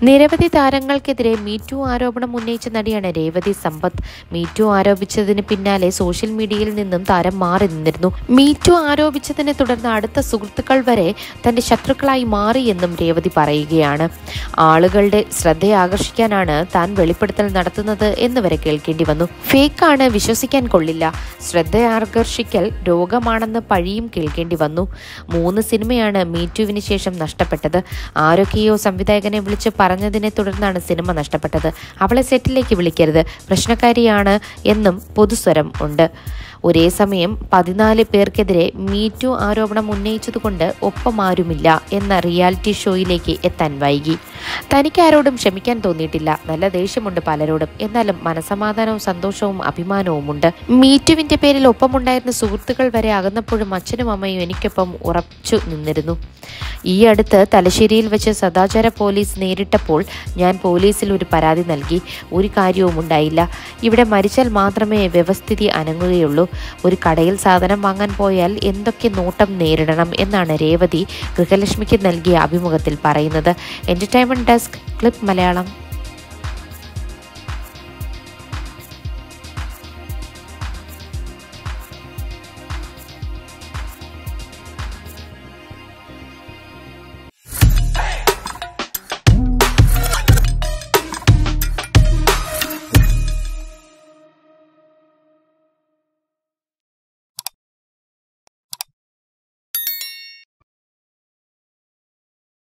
നിരവധി താരങ്ങൾക്കെതിരെ മീറ്റു ആരോപണം ഉന്നയിച്ച നടിയാണ് രേവതി സമ്പത്ത് മീറ്റു ആരോപിച്ചതിന് പിന്നാലെ സോഷ്യൽ മീഡിയയിൽ നിന്നും താരം മാറി നിന്നിരുന്നു മീറ്റു ആരോപിച്ചതിനെ തുടർന്ന് അടുത്ത സുഹൃത്തുക്കൾ വരെ തന്റെ ശത്രുക്കളായി മാറിയെന്നും രേവതി പറയുകയാണ് ആളുകളുടെ ശ്രദ്ധയാകർഷിക്കാനാണ് താൻ വെളിപ്പെടുത്തൽ നടത്തുന്നത് എന്ന് വരെ കേൾക്കേണ്ടി വന്നു ഫേക്കാണ് വിശ്വസിക്കാൻ കൊള്ളില്ല ശ്രദ്ധയാകർഷിക്കൽ രോഗമാണെന്ന് പഴിയും കേൾക്കേണ്ടി വന്നു മൂന്ന് സിനിമയാണ് മീറ്റുവിന് ശേഷം നഷ്ടപ്പെട്ടത് ആരൊക്കെയോ സംവിധായകനെ വിളിച്ച് പറഞ്ഞതിനെ തുടർന്നാണ് സിനിമ നഷ്ടപ്പെട്ടത് അവളെ സെറ്റിലേക്ക് വിളിക്കരുത് പ്രശ്നക്കാരിയാണ് എന്നും പൊതുസ്വരം ഉണ്ട് ഒരേ സമയം പതിനാല് പേർക്കെതിരെ മീറ്റു ആരോപണം ഉന്നയിച്ചതുകൊണ്ട് ഒപ്പം ആരുമില്ല എന്ന റിയാലിറ്റി ഷോയിലേക്ക് എത്താൻ വൈകി തനിക്ക് ആരോടും ക്ഷമിക്കാൻ തോന്നിയിട്ടില്ല നല്ല ദേഷ്യമുണ്ട് പലരോടും എന്നാലും മനസമാധാനവും സന്തോഷവും അഭിമാനവും ഉണ്ട് മീറ്റുവിന്റെ പേരിൽ ഒപ്പമുണ്ടായിരുന്ന സുഹൃത്തുക്കൾ വരെ അകന്നപ്പോഴും അച്ഛനും അമ്മയും എനിക്കൊപ്പം ഉറച്ചു നിന്നിരുന്നു ഈ അടുത്ത് തലശ്ശേരിയിൽ വെച്ച് സദാചാര പോലീസ് നേരിട്ടപ്പോൾ ഞാൻ പോലീസിൽ ഒരു പരാതി നൽകി ഒരു കാര്യവും ഉണ്ടായില്ല ഇവിടെ മരിച്ചാൽ മാത്രമേ വ്യവസ്ഥിതി അനങ്ങുകയുള്ളൂ ഒരു കടയിൽ സാധനം വാങ്ങാൻ പോയാൽ എന്തൊക്കെ നോട്ടം നേരിടണം എന്നാണ് രേവതി ഗൃഹലക്ഷ്മിക്ക് നൽകിയ അഭിമുഖത്തിൽ പറയുന്നത് എന്റർടൈൻമെന്റ് ഡെസ്ക് ക്ലിപ്പ് മലയാളം